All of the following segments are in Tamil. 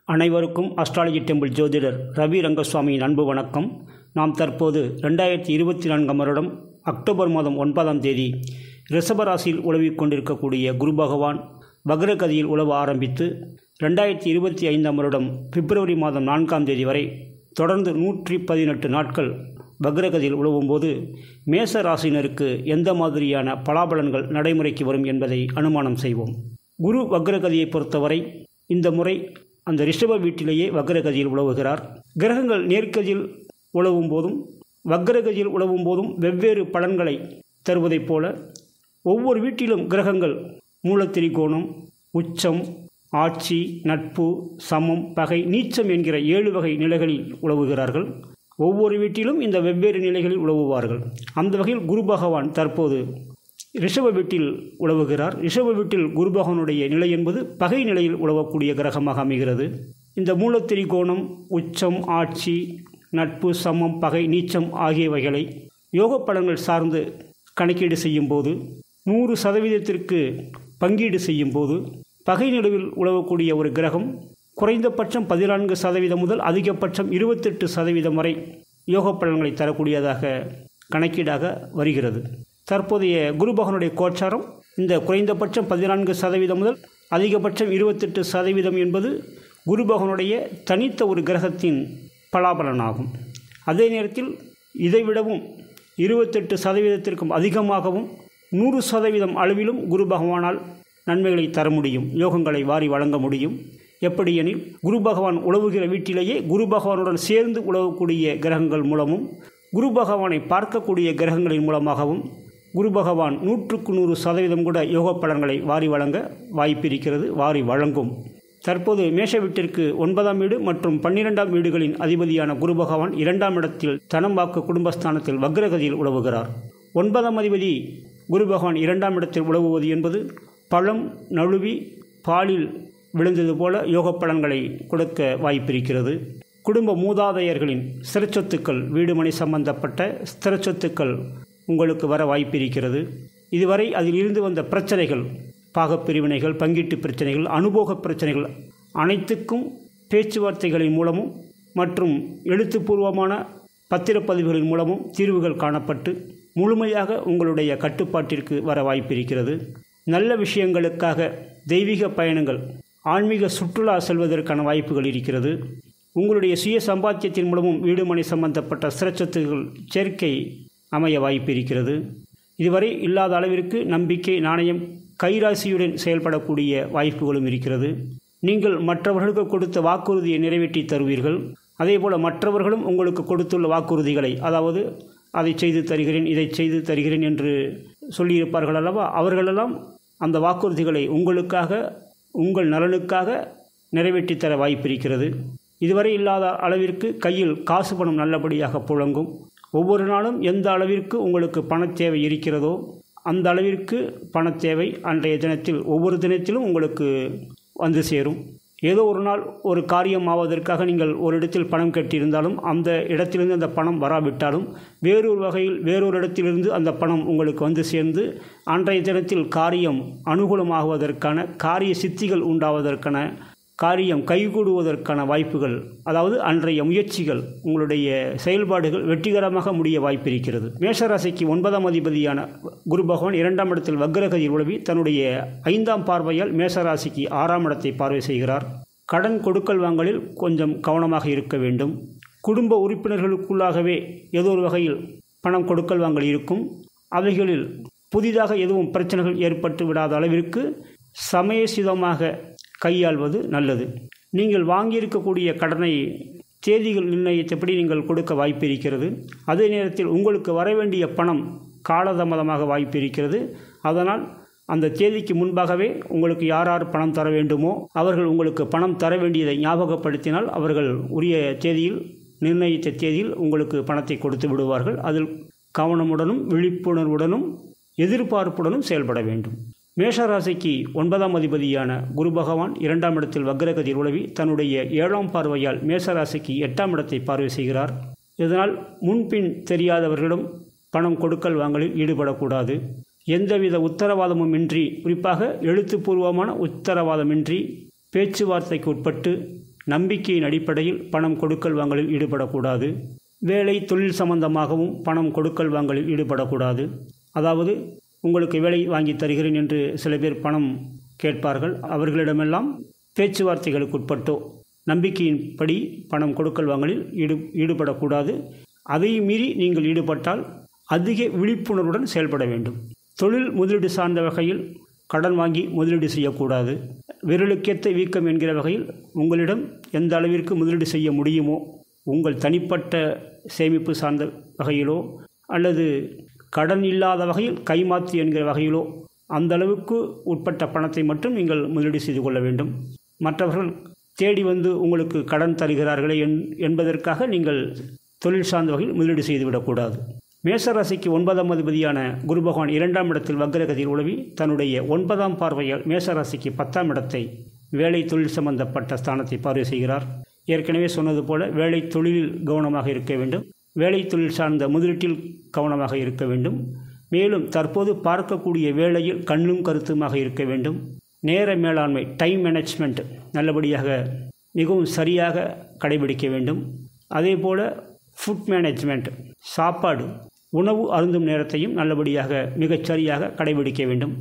அனைவருக்கும் அஸ்ட்ராலஜி டெம்பிள் ஜோதிடர் ரவி ரங்கசுவாமியின் அன்பு வணக்கம் நாம் தற்போது ரெண்டாயிரத்தி இருபத்தி நான்காம் வருடம் அக்டோபர் மாதம் ஒன்பதாம் தேதி ரிஷபராசியில் உழவிக் கொண்டிருக்கக்கூடிய குரு பகவான் வக்ரகதியில் உழவ ஆரம்பித்து ரெண்டாயிரத்தி இருபத்தி ஐந்தாம் வருடம் பிப்ரவரி மாதம் நான்காம் தேதி வரை தொடர்ந்து நூற்றி பதினெட்டு நாட்கள் வக்ரகதியில் உழவும்போது மேச ராசினருக்கு எந்த மாதிரியான பலாபலன்கள் நடைமுறைக்கு வரும் என்பதை அனுமானம் செய்வோம் குரு வக்ரகதியை பொறுத்தவரை இந்த முறை அந்த ரிஷப வீட்டிலேயே வக்ரகதியில் உழவுகிறார் கிரகங்கள் நேர்கதியில் உழவும் போதும் வக்ரகதியில் உழவும் போதும் வெவ்வேறு பலன்களை தருவதைப் போல ஒவ்வொரு வீட்டிலும் கிரகங்கள் மூலத்திரிகோணம் உச்சம் ஆட்சி நட்பு சமம் பகை நீச்சம் என்கிற ஏழு வகை நிலைகளில் உழவுகிறார்கள் ஒவ்வொரு வீட்டிலும் இந்த வெவ்வேறு நிலைகளில் உழவுவார்கள் அந்த வகையில் குரு பகவான் தற்போது ரிஷப வீட்டில் உழவுகிறார் ரிஷப வீட்டில் குரு பகவானுடைய நிலை என்பது பகை நிலையில் உழவக்கூடிய கிரகமாக அமைகிறது இந்த மூலத்திரிகோணம் உச்சம் ஆட்சி நட்பு சமம் பகை நீச்சம் ஆகியவைகளை யோக பலன்கள் சார்ந்து கணக்கீடு செய்யும்போது நூறு சதவீதத்திற்கு பங்கீடு செய்யும்போது பகை நிலவில் உழவக்கூடிய ஒரு கிரகம் குறைந்தபட்சம் பதினான்கு சதவீதம் முதல் அதிகபட்சம் இருபத்தெட்டு சதவீதம் வரை யோக பலன்களை தரக்கூடியதாக கணக்கீடாக வருகிறது தற்போதைய குரு பகவானுடைய கோச்சாரம் இந்த குறைந்தபட்சம் பதினான்கு சதவீதம் முதல் அதிகபட்சம் இருபத்தெட்டு சதவீதம் என்பது குரு பகவானுடைய தனித்த ஒரு கிரகத்தின் பலாபலனாகும் அதே நேரத்தில் இதைவிடவும் இருபத்தெட்டு சதவீதத்திற்கும் அதிகமாகவும் நூறு சதவீதம் அளவிலும் குரு பகவானால் நன்மைகளை தர முடியும் யோகங்களை வாரி வழங்க முடியும் எப்படி எனில் குரு பகவான் உழவுகிற வீட்டிலேயே குரு பகவானுடன் சேர்ந்து உழவக்கூடிய கிரகங்கள் மூலமும் குரு பகவானை பார்க்கக்கூடிய கிரகங்களின் மூலமாகவும் குரு பகவான் நூற்றுக்கு நூறு சதவீதம் கூட யோக பலன்களை வாரி வழங்க வாய்ப்பு இருக்கிறது வாரி வழங்கும் தற்போது மேஷ வீட்டிற்கு ஒன்பதாம் வீடு மற்றும் பன்னிரெண்டாம் வீடுகளின் அதிபதியான குரு பகவான் இரண்டாம் இடத்தில் தனம் வாக்கு குடும்பஸ்தானத்தில் வக்ரகதியில் உழவுகிறார் ஒன்பதாம் அதிபதி குரு பகவான் இரண்டாம் இடத்தில் உழவுவது என்பது பழம் நழுவி பாலில் விழுந்தது போல யோக பலன்களை கொடுக்க வாய்ப்பிருக்கிறது குடும்ப மூதாதையர்களின் ஸ்திரச்சொத்துக்கள் வீடுமனை சம்பந்தப்பட்ட ஸ்திரச்சொத்துக்கள் உங்களுக்கு வர வாய்ப்பிருக்கிறது இதுவரை அதில் இருந்து வந்த பிரச்சனைகள் பாகப்பிரிவினைகள் பங்கீட்டு பிரச்சனைகள் அனுபவ பிரச்சனைகள் அனைத்துக்கும் பேச்சுவார்த்தைகளின் மூலமும் மற்றும் எழுத்துப்பூர்வமான பத்திரப்பதிவுகளின் மூலமும் தீர்வுகள் காணப்பட்டு முழுமையாக உங்களுடைய கட்டுப்பாட்டிற்கு வர வாய்ப்பிருக்கிறது நல்ல விஷயங்களுக்காக தெய்வீக பயணங்கள் ஆன்மீக சுற்றுலா செல்வதற்கான வாய்ப்புகள் இருக்கிறது உங்களுடைய சுய சம்பாத்தியத்தின் மூலமும் வீடுமனை சம்பந்தப்பட்ட சிறச்சத்துகள் சேர்க்கை அமைய வாய்ப்பு இருக்கிறது இதுவரை இல்லாத அளவிற்கு நம்பிக்கை நாணயம் கைராசியுடன் செயல்படக்கூடிய வாய்ப்புகளும் இருக்கிறது நீங்கள் மற்றவர்களுக்கு கொடுத்த வாக்குறுதியை நிறைவேற்றி தருவீர்கள் அதேபோல் மற்றவர்களும் உங்களுக்கு கொடுத்துள்ள வாக்குறுதிகளை அதாவது அதை செய்து தருகிறேன் இதை செய்து தருகிறேன் என்று சொல்லியிருப்பார்கள் அல்லவா அவர்களெல்லாம் அந்த வாக்குறுதிகளை உங்களுக்காக உங்கள் நலனுக்காக நிறைவேற்றி தர வாய்ப்பிருக்கிறது இதுவரை இல்லாத அளவிற்கு கையில் காசு பணம் நல்லபடியாக புழங்கும் ஒவ்வொரு நாளும் எந்த அளவிற்கு உங்களுக்கு பணத் தேவை இருக்கிறதோ அந்த அளவிற்கு பணத் தேவை அன்றைய தினத்தில் ஒவ்வொரு தினத்திலும் உங்களுக்கு வந்து சேரும் ஏதோ ஒரு நாள் ஒரு காரியம் ஆவதற்காக நீங்கள் ஒரு இடத்தில் பணம் கட்டியிருந்தாலும் அந்த இடத்திலிருந்து அந்த பணம் வராவிட்டாலும் வேறொரு வகையில் வேறொரு இடத்திலிருந்து அந்த பணம் உங்களுக்கு வந்து சேர்ந்து அன்றைய தினத்தில் காரியம் அனுகூலமாகுவதற்கான காரிய சித்திகள் உண்டாவதற்கான காரியம் கைகூடுவதற்கான வாய்ப்புகள் அதாவது அன்றைய முயற்சிகள் உங்களுடைய செயல்பாடுகள் வெற்றிகரமாக முடிய வாய்ப்பிருக்கிறது மேஷராசிக்கு ஒன்பதாம் அதிபதியான குரு பகவான் இரண்டாம் இடத்தில் வக்ரகதியில் உழவி தன்னுடைய ஐந்தாம் பார்வையால் மேஷராசிக்கு ஆறாம் இடத்தை பார்வை செய்கிறார் கடன் கொடுக்கல் வாங்கலில் கொஞ்சம் கவனமாக இருக்க வேண்டும் குடும்ப உறுப்பினர்களுக்குள்ளாகவே ஏதோ ஒரு வகையில் பணம் கொடுக்கல் வாங்கல் இருக்கும் அவைகளில் புதிதாக எதுவும் பிரச்சனைகள் ஏற்பட்டு விடாத அளவிற்கு சமயசிதமாக கையாள்வது நல்லது நீங்கள் வாங்கியிருக்கக்கூடிய கடனை தேதிகள் நிர்ணயித்தபடி நீங்கள் கொடுக்க வாய்ப்பு இருக்கிறது அதே நேரத்தில் உங்களுக்கு வர வேண்டிய பணம் காலதாமதமாக வாய்ப்பு இருக்கிறது அதனால் அந்த தேதிக்கு முன்பாகவே உங்களுக்கு யார் யார் பணம் தர வேண்டுமோ அவர்கள் உங்களுக்கு பணம் தர வேண்டியதை ஞாபகப்படுத்தினால் அவர்கள் உரிய தேதியில் நிர்ணயித்த தேதியில் உங்களுக்கு பணத்தை கொடுத்து விடுவார்கள் அதில் கவனமுடனும் விழிப்புணர்வுடனும் எதிர்பார்ப்புடனும் செயல்பட வேண்டும் மேஷராசிக்கு ஒன்பதாம் அதிபதியான குரு பகவான் இரண்டாம் இடத்தில் வக்ரகதியில் உழவி தன்னுடைய ஏழாம் பார்வையால் மேஷராசிக்கு எட்டாம் இடத்தை பார்வை செய்கிறார் இதனால் முன்பின் தெரியாதவர்களிடம் பணம் கொடுக்கல் வாங்கலில் ஈடுபடக்கூடாது எந்தவித உத்தரவாதமும் இன்றி குறிப்பாக எழுத்துப்பூர்வமான உத்தரவாதமின்றி பேச்சுவார்த்தைக்கு உட்பட்டு நம்பிக்கையின் அடிப்படையில் பணம் கொடுக்கல் வாங்கலில் ஈடுபடக்கூடாது வேலை தொழில் சம்பந்தமாகவும் பணம் கொடுக்கல் வாங்கலில் ஈடுபடக்கூடாது அதாவது உங்களுக்கு வேலை வாங்கி தருகிறேன் என்று சில பேர் பணம் கேட்பார்கள் அவர்களிடமெல்லாம் பேச்சுவார்த்தைகளுக்கு உட்பட்டோ நம்பிக்கையின்படி பணம் கொடுக்கல் வாங்கலில் ஈடு ஈடுபடக்கூடாது அதை மீறி நீங்கள் ஈடுபட்டால் அதிக விழிப்புணர்வுடன் செயல்பட வேண்டும் தொழில் முதலீடு சார்ந்த வகையில் கடன் வாங்கி முதலீடு செய்யக்கூடாது விரலுக்கேற்ற வீக்கம் என்கிற வகையில் உங்களிடம் எந்த அளவிற்கு முதலீடு செய்ய முடியுமோ உங்கள் தனிப்பட்ட சேமிப்பு சார்ந்த வகையிலோ அல்லது கடன் இல்லாத வகையில் கைமாத்து என்கிற வகையிலோ அந்த அளவுக்கு உட்பட்ட பணத்தை மட்டும் நீங்கள் முதலீடு செய்து கொள்ள வேண்டும் மற்றவர்கள் தேடி வந்து உங்களுக்கு கடன் தருகிறார்களே என் என்பதற்காக நீங்கள் தொழில் சார்ந்த வகையில் முதலீடு செய்துவிடக்கூடாது மேசராசிக்கு ஒன்பதாம் அதிபதியான குரு பகவான் இரண்டாம் இடத்தில் வக்ரகதியில் உழவி தன்னுடைய ஒன்பதாம் பார்வையால் மேசராசிக்கு பத்தாம் இடத்தை வேலை தொழில் சம்பந்தப்பட்ட ஸ்தானத்தை பார்வை செய்கிறார் ஏற்கனவே சொன்னது போல வேலை தொழிலில் கவனமாக இருக்க வேண்டும் வேலை தொழில் சார்ந்த முதலீட்டில் கவனமாக இருக்க வேண்டும் மேலும் தற்போது பார்க்கக்கூடிய வேலையில் கண்ணும் கருத்துமாக இருக்க வேண்டும் நேர மேலாண்மை டைம் மேனேஜ்மெண்ட் நல்லபடியாக மிகவும் சரியாக கடைபிடிக்க வேண்டும் அதே போல் ஃபுட் மேனேஜ்மெண்ட் சாப்பாடு உணவு அருந்தும் நேரத்தையும் நல்லபடியாக மிகச்சரியாக கடைபிடிக்க வேண்டும்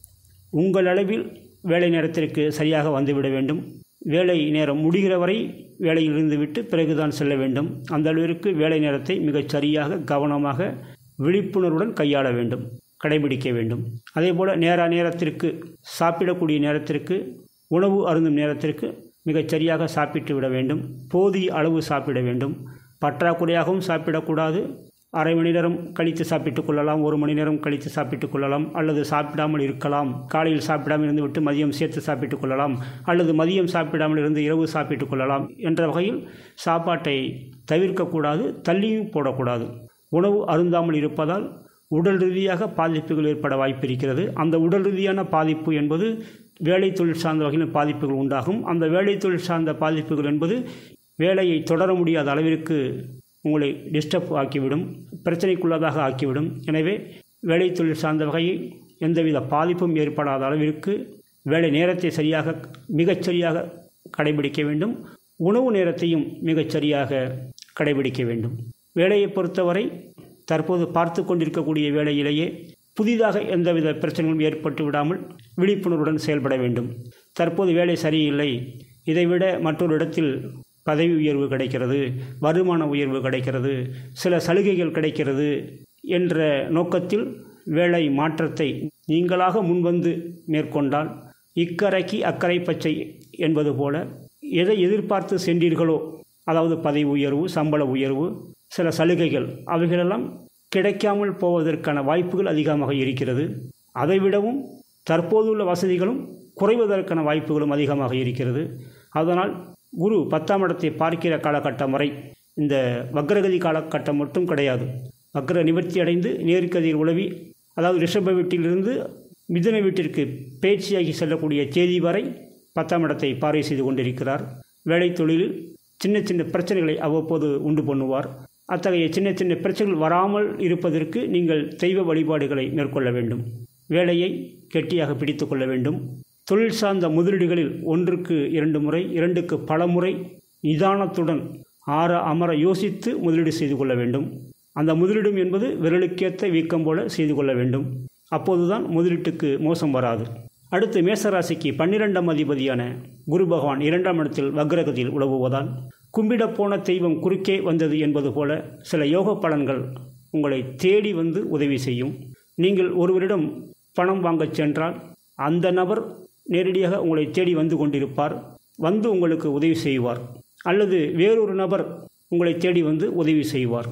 உங்கள் அளவில் வேலை நேரத்திற்கு சரியாக வந்துவிட வேண்டும் வேலை நேரம் முடிகிற வரை வேலையில் இருந்துவிட்டு பிறகுதான் செல்ல வேண்டும் அந்த அளவிற்கு வேலை நேரத்தை மிகச் சரியாக கவனமாக விழிப்புணர்வுடன் கையாள வேண்டும் கடைபிடிக்க வேண்டும் அதே போல் நேர நேரத்திற்கு சாப்பிடக்கூடிய நேரத்திற்கு உணவு அருந்தும் நேரத்திற்கு மிகச் சரியாக சாப்பிட்டு விட வேண்டும் போதிய அளவு சாப்பிட வேண்டும் பற்றாக்குறையாகவும் சாப்பிடக்கூடாது அரை மணி நேரம் கழித்து சாப்பிட்டு கொள்ளலாம் ஒரு மணி நேரம் கழித்து சாப்பிட்டு கொள்ளலாம் அல்லது சாப்பிடாமல் இருக்கலாம் காலையில் சாப்பிடாமல் இருந்துவிட்டு மதியம் சேர்த்து சாப்பிட்டு கொள்ளலாம் அல்லது மதியம் சாப்பிடாமல் இருந்து இரவு சாப்பிட்டு கொள்ளலாம் என்ற வகையில் சாப்பாட்டை தவிர்க்கக்கூடாது தள்ளியும் போடக்கூடாது உணவு அருந்தாமல் இருப்பதால் உடல் ரீதியாக பாதிப்புகள் ஏற்பட வாய்ப்பு இருக்கிறது அந்த உடல் ரீதியான பாதிப்பு என்பது வேலை தொழில் சார்ந்த வகையில் பாதிப்புகள் உண்டாகும் அந்த வேலை தொழில் சார்ந்த பாதிப்புகள் என்பது வேலையை தொடர முடியாத அளவிற்கு உங்களை டிஸ்டர்ப் ஆக்கிவிடும் பிரச்சனைக்குள்ளதாக ஆக்கிவிடும் எனவே வேலை தொழில் சார்ந்த வகையில் எந்தவித பாதிப்பும் ஏற்படாத அளவிற்கு வேலை நேரத்தை சரியாக மிகச்சரியாக கடைபிடிக்க வேண்டும் உணவு நேரத்தையும் மிகச்சரியாக கடைபிடிக்க வேண்டும் வேலையை பொறுத்தவரை தற்போது பார்த்து கொண்டிருக்கக்கூடிய வேலையிலேயே புதிதாக எந்தவித பிரச்சனைகளும் ஏற்பட்டு விடாமல் விழிப்புணர்வுடன் செயல்பட வேண்டும் தற்போது வேலை சரியில்லை இதைவிட மற்றொரு இடத்தில் பதவி உயர்வு கிடைக்கிறது வருமான உயர்வு கிடைக்கிறது சில சலுகைகள் கிடைக்கிறது என்ற நோக்கத்தில் வேலை மாற்றத்தை நீங்களாக முன்வந்து மேற்கொண்டால் இக்கரைக்கு அக்கறை பச்சை என்பது போல எதை எதிர்பார்த்து சென்றீர்களோ அதாவது பதவி உயர்வு சம்பள உயர்வு சில சலுகைகள் அவைகளெல்லாம் கிடைக்காமல் போவதற்கான வாய்ப்புகள் அதிகமாக இருக்கிறது அதைவிடவும் தற்போதுள்ள வசதிகளும் குறைவதற்கான வாய்ப்புகளும் அதிகமாக இருக்கிறது அதனால் குரு பத்தாம் இடத்தை பார்க்கிற காலகட்டம் வரை இந்த வக்ரகதி காலகட்டம் மட்டும் கிடையாது வக்ர நிவர்த்தி அடைந்து நேர்கதியில் உழவி அதாவது ரிஷப வீட்டிலிருந்து மிதுன வீட்டிற்கு பேச்சியாகி செல்லக்கூடிய தேதி வரை பத்தாம் இடத்தை பார்வை செய்து கொண்டிருக்கிறார் வேலை தொழிலில் சின்ன சின்ன பிரச்சனைகளை அவ்வப்போது உண்டு பண்ணுவார் அத்தகைய சின்ன சின்ன பிரச்சனைகள் வராமல் இருப்பதற்கு நீங்கள் தெய்வ வழிபாடுகளை மேற்கொள்ள வேண்டும் வேலையை கெட்டியாக பிடித்து கொள்ள வேண்டும் தொழில் சார்ந்த முதலீடுகளில் ஒன்றுக்கு இரண்டு முறை இரண்டுக்கு பல முறை நிதானத்துடன் ஆற அமர யோசித்து முதலீடு செய்து கொள்ள வேண்டும் அந்த முதலீடும் என்பது விரலுக்கேற்ற வீக்கம் போல செய்து கொள்ள வேண்டும் அப்போதுதான் முதலீட்டுக்கு மோசம் வராது அடுத்து மேசராசிக்கு பன்னிரெண்டாம் அதிபதியான குரு பகவான் இரண்டாம் இடத்தில் வக்ரகதியில் உழவுவதால் கும்பிடப் போன தெய்வம் குறுக்கே வந்தது என்பது போல சில யோக பலன்கள் உங்களை தேடி வந்து உதவி செய்யும் நீங்கள் ஒருவரிடம் பணம் வாங்கச் சென்றால் அந்த நபர் நேரடியாக உங்களை தேடி வந்து கொண்டிருப்பார் வந்து உங்களுக்கு உதவி செய்வார் அல்லது வேறொரு நபர் உங்களை தேடி வந்து உதவி செய்வார்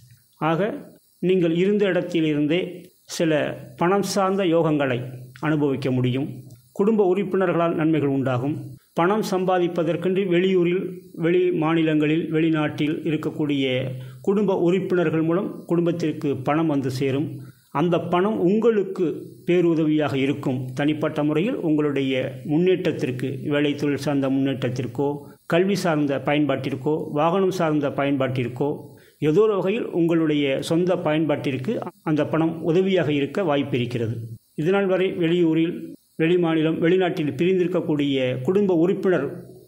ஆக நீங்கள் இருந்த இடத்திலிருந்தே சில பணம் சார்ந்த யோகங்களை அனுபவிக்க முடியும் குடும்ப உறுப்பினர்களால் நன்மைகள் உண்டாகும் பணம் சம்பாதிப்பதற்கென்று வெளியூரில் வெளி மாநிலங்களில் வெளிநாட்டில் இருக்கக்கூடிய குடும்ப உறுப்பினர்கள் மூலம் குடும்பத்திற்கு பணம் வந்து சேரும் அந்த பணம் உங்களுக்கு பேருதவியாக இருக்கும் தனிப்பட்ட முறையில் உங்களுடைய முன்னேற்றத்திற்கு வேலை தொழில் சார்ந்த முன்னேற்றத்திற்கோ கல்வி சார்ந்த பயன்பாட்டிற்கோ வாகனம் சார்ந்த பயன்பாட்டிற்கோ ஏதோ ஒரு வகையில் உங்களுடைய சொந்த பயன்பாட்டிற்கு அந்த பணம் உதவியாக இருக்க வாய்ப்பு இருக்கிறது இதனால் வரை வெளியூரில் வெளிமாநிலம் வெளிநாட்டில் பிரிந்திருக்கக்கூடிய குடும்ப உறுப்பினர்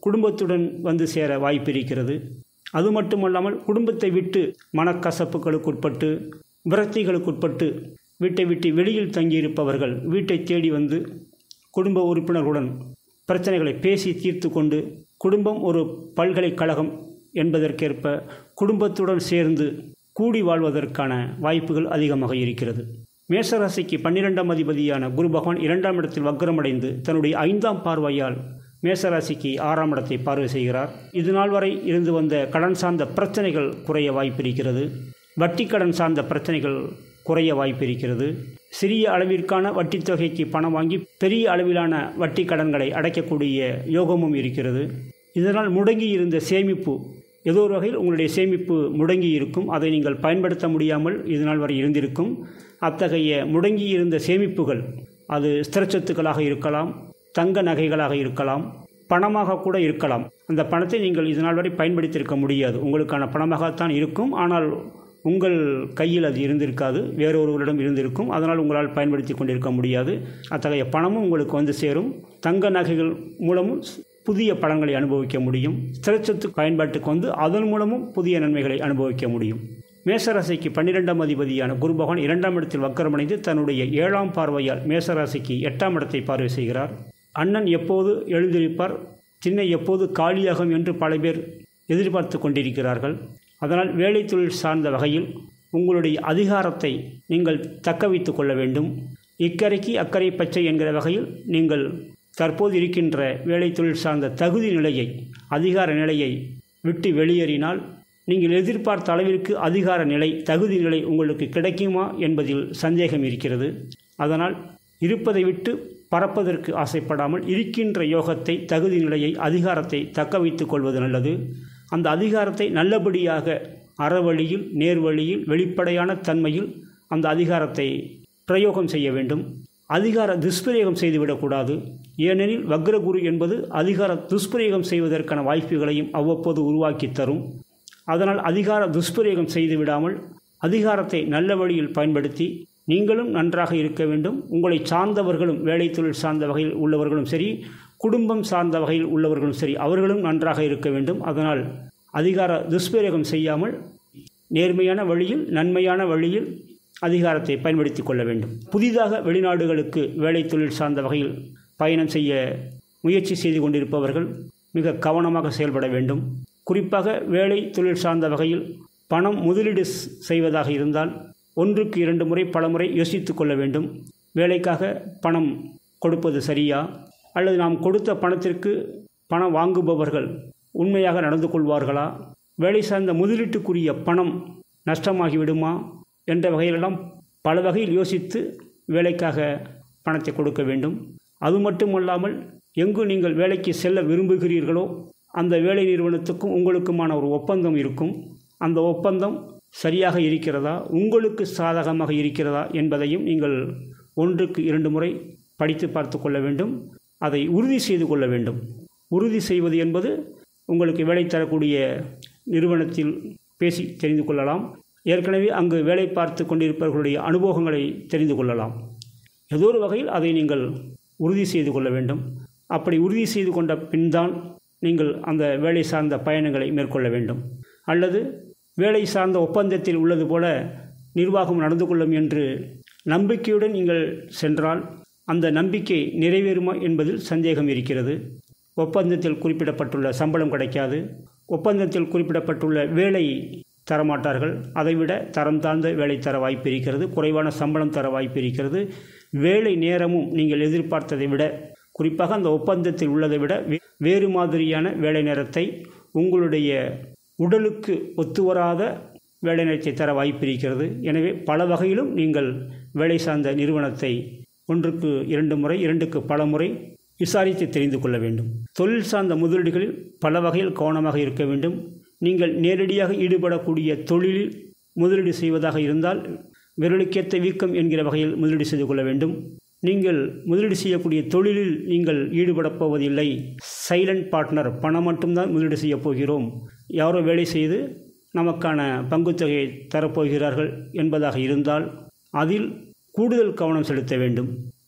குடும்பத்துடன் வந்து சேர வாய்ப்பு இருக்கிறது அது மட்டுமல்லாமல் குடும்பத்தை விட்டு மனக்கசப்புகளுக்குட்பட்டு விரக்திகளுக்குட்பட்டு வீட்டை விட்டு வெளியில் தங்கியிருப்பவர்கள் வீட்டை தேடி வந்து குடும்ப உறுப்பினர்களுடன் பிரச்சனைகளை பேசி தீர்த்து கொண்டு குடும்பம் ஒரு பல்கலைக்கழகம் என்பதற்கேற்ப குடும்பத்துடன் சேர்ந்து கூடி வாழ்வதற்கான வாய்ப்புகள் அதிகமாக இருக்கிறது மேசராசிக்கு பன்னிரெண்டாம் அதிபதியான குரு பகவான் இரண்டாம் இடத்தில் வக்ரமடைந்து தன்னுடைய ஐந்தாம் பார்வையால் மேசராசிக்கு ஆறாம் இடத்தை பார்வை செய்கிறார் இது நாள் வரை இருந்து வந்த கடன் சார்ந்த பிரச்சனைகள் குறைய வாய்ப்பிருக்கிறது வட்டி கடன் சார்ந்த பிரச்சனைகள் குறைய வாய்ப்பிருக்கிறது சிறிய அளவிற்கான வட்டி தொகைக்கு பணம் வாங்கி பெரிய அளவிலான வட்டி கடன்களை அடைக்கக்கூடிய யோகமும் இருக்கிறது இதனால் முடங்கி இருந்த சேமிப்பு ஏதோ ஒரு வகையில் உங்களுடைய சேமிப்பு முடங்கி இருக்கும் அதை நீங்கள் பயன்படுத்த முடியாமல் இது நாள் வரை இருந்திருக்கும் அத்தகைய முடங்கி இருந்த சேமிப்புகள் அது ஸ்திர சொத்துக்களாக இருக்கலாம் தங்க நகைகளாக இருக்கலாம் பணமாக கூட இருக்கலாம் அந்த பணத்தை நீங்கள் இது நாள் வரை பயன்படுத்தியிருக்க முடியாது உங்களுக்கான பணமாகத்தான் இருக்கும் ஆனால் உங்கள் கையில் அது இருந்திருக்காது வேறொருவரிடம் இருந்திருக்கும் அதனால் உங்களால் பயன்படுத்தி கொண்டிருக்க முடியாது அத்தகைய பணமும் உங்களுக்கு வந்து சேரும் தங்க நகைகள் மூலமும் புதிய பலன்களை அனுபவிக்க முடியும் ஸ்திரச்சத்து பயன்பாட்டுக்கு வந்து அதன் மூலமும் புதிய நன்மைகளை அனுபவிக்க முடியும் மேசராசிக்கு பன்னிரெண்டாம் அதிபதியான குரு பகவான் இரண்டாம் இடத்தில் வக்கரமடைந்து தன்னுடைய ஏழாம் பார்வையால் மேசராசிக்கு எட்டாம் இடத்தை பார்வை செய்கிறார் அண்ணன் எப்போது எழுந்திருப்பார் சின்ன எப்போது காலியாகும் என்று பல பேர் எதிர்பார்த்து கொண்டிருக்கிறார்கள் அதனால் வேலை தொழில் சார்ந்த வகையில் உங்களுடைய அதிகாரத்தை நீங்கள் தக்க வைத்து கொள்ள வேண்டும் இக்கரைக்கு அக்கறை பச்சை என்கிற வகையில் நீங்கள் தற்போது இருக்கின்ற வேலை தொழில் சார்ந்த தகுதி நிலையை அதிகார நிலையை விட்டு வெளியேறினால் நீங்கள் எதிர்பார்த்த அளவிற்கு அதிகார நிலை தகுதி நிலை உங்களுக்கு கிடைக்குமா என்பதில் சந்தேகம் இருக்கிறது அதனால் இருப்பதை விட்டு பறப்பதற்கு ஆசைப்படாமல் இருக்கின்ற யோகத்தை தகுதி நிலையை அதிகாரத்தை தக்க வைத்துக் கொள்வது நல்லது அந்த அதிகாரத்தை நல்லபடியாக அறவழியில் நேர்வழியில் வெளிப்படையான தன்மையில் அந்த அதிகாரத்தை பிரயோகம் செய்ய வேண்டும் அதிகார துஷ்பிரயோகம் செய்துவிடக்கூடாது ஏனெனில் வக்ரகுரு என்பது அதிகார துஷ்பிரயோகம் செய்வதற்கான வாய்ப்புகளையும் அவ்வப்போது உருவாக்கி தரும் அதனால் அதிகார துஷ்பிரயோகம் செய்து விடாமல் அதிகாரத்தை நல்ல வழியில் பயன்படுத்தி நீங்களும் நன்றாக இருக்க வேண்டும் உங்களை சார்ந்தவர்களும் வேலை தொழில் சார்ந்த வகையில் உள்ளவர்களும் சரி குடும்பம் சார்ந்த வகையில் உள்ளவர்களும் சரி அவர்களும் நன்றாக இருக்க வேண்டும் அதனால் அதிகார துஷ்பிரயோகம் செய்யாமல் நேர்மையான வழியில் நன்மையான வழியில் அதிகாரத்தை பயன்படுத்தி கொள்ள வேண்டும் புதிதாக வெளிநாடுகளுக்கு வேலை தொழில் சார்ந்த வகையில் பயணம் செய்ய முயற்சி செய்து கொண்டிருப்பவர்கள் மிக கவனமாக செயல்பட வேண்டும் குறிப்பாக வேலை தொழில் சார்ந்த வகையில் பணம் முதலீடு செய்வதாக இருந்தால் ஒன்றுக்கு இரண்டு முறை பல முறை யோசித்து கொள்ள வேண்டும் வேலைக்காக பணம் கொடுப்பது சரியா அல்லது நாம் கொடுத்த பணத்திற்கு பணம் வாங்குபவர்கள் உண்மையாக நடந்து கொள்வார்களா வேலை சார்ந்த முதலீட்டுக்குரிய பணம் நஷ்டமாகிவிடுமா என்ற வகையிலெல்லாம் பல வகையில் யோசித்து வேலைக்காக பணத்தை கொடுக்க வேண்டும் அது மட்டுமல்லாமல் எங்கு நீங்கள் வேலைக்கு செல்ல விரும்புகிறீர்களோ அந்த வேலை நிறுவனத்துக்கும் உங்களுக்குமான ஒரு ஒப்பந்தம் இருக்கும் அந்த ஒப்பந்தம் சரியாக இருக்கிறதா உங்களுக்கு சாதகமாக இருக்கிறதா என்பதையும் நீங்கள் ஒன்றுக்கு இரண்டு முறை படித்து பார்த்து கொள்ள வேண்டும் அதை உறுதி செய்து கொள்ள வேண்டும் உறுதி செய்வது என்பது உங்களுக்கு வேலை தரக்கூடிய நிறுவனத்தில் பேசி தெரிந்து கொள்ளலாம் ஏற்கனவே அங்கு வேலை பார்த்து கொண்டிருப்பவர்களுடைய அனுபவங்களை தெரிந்து கொள்ளலாம் ஏதோ ஒரு வகையில் அதை நீங்கள் உறுதி செய்து கொள்ள வேண்டும் அப்படி உறுதி செய்து கொண்ட பின்தான் நீங்கள் அந்த வேலை சார்ந்த பயணங்களை மேற்கொள்ள வேண்டும் அல்லது வேலை சார்ந்த ஒப்பந்தத்தில் உள்ளது போல நிர்வாகம் நடந்து கொள்ளும் என்று நம்பிக்கையுடன் நீங்கள் சென்றால் அந்த நம்பிக்கை நிறைவேறுமா என்பதில் சந்தேகம் இருக்கிறது ஒப்பந்தத்தில் குறிப்பிடப்பட்டுள்ள சம்பளம் கிடைக்காது ஒப்பந்தத்தில் குறிப்பிடப்பட்டுள்ள வேலை தரமாட்டார்கள் அதைவிட தரம் தாழ்ந்த வேலை தர வாய்ப்பு இருக்கிறது குறைவான சம்பளம் தர வாய்ப்பு இருக்கிறது வேலை நேரமும் நீங்கள் எதிர்பார்த்ததை விட குறிப்பாக அந்த ஒப்பந்தத்தில் உள்ளதை விட வேறு மாதிரியான வேலை நேரத்தை உங்களுடைய உடலுக்கு ஒத்துவராத வேலை நேரத்தை தர வாய்ப்பு இருக்கிறது எனவே பல வகையிலும் நீங்கள் வேலை சார்ந்த நிறுவனத்தை ஒன்றுக்கு இரண்டு முறை இரண்டுக்கு பல முறை விசாரித்து தெரிந்து கொள்ள வேண்டும் தொழில் சார்ந்த முதலீடுகளில் பல வகையில் கவனமாக இருக்க வேண்டும் நீங்கள் நேரடியாக ஈடுபடக்கூடிய தொழிலில் முதலீடு செய்வதாக இருந்தால் விரலுக்கேற்ற வீக்கம் என்கிற வகையில் முதலீடு செய்து கொள்ள வேண்டும் நீங்கள் முதலீடு செய்யக்கூடிய தொழிலில் நீங்கள் ஈடுபடப் போவதில்லை சைலண்ட் பார்ட்னர் பணம் மட்டும்தான் முதலீடு செய்யப் போகிறோம் யாரோ வேலை செய்து நமக்கான பங்குத்தொகையை தரப்போகிறார்கள் என்பதாக இருந்தால் அதில் கூடுதல் கவனம் செலுத்த வேண்டும்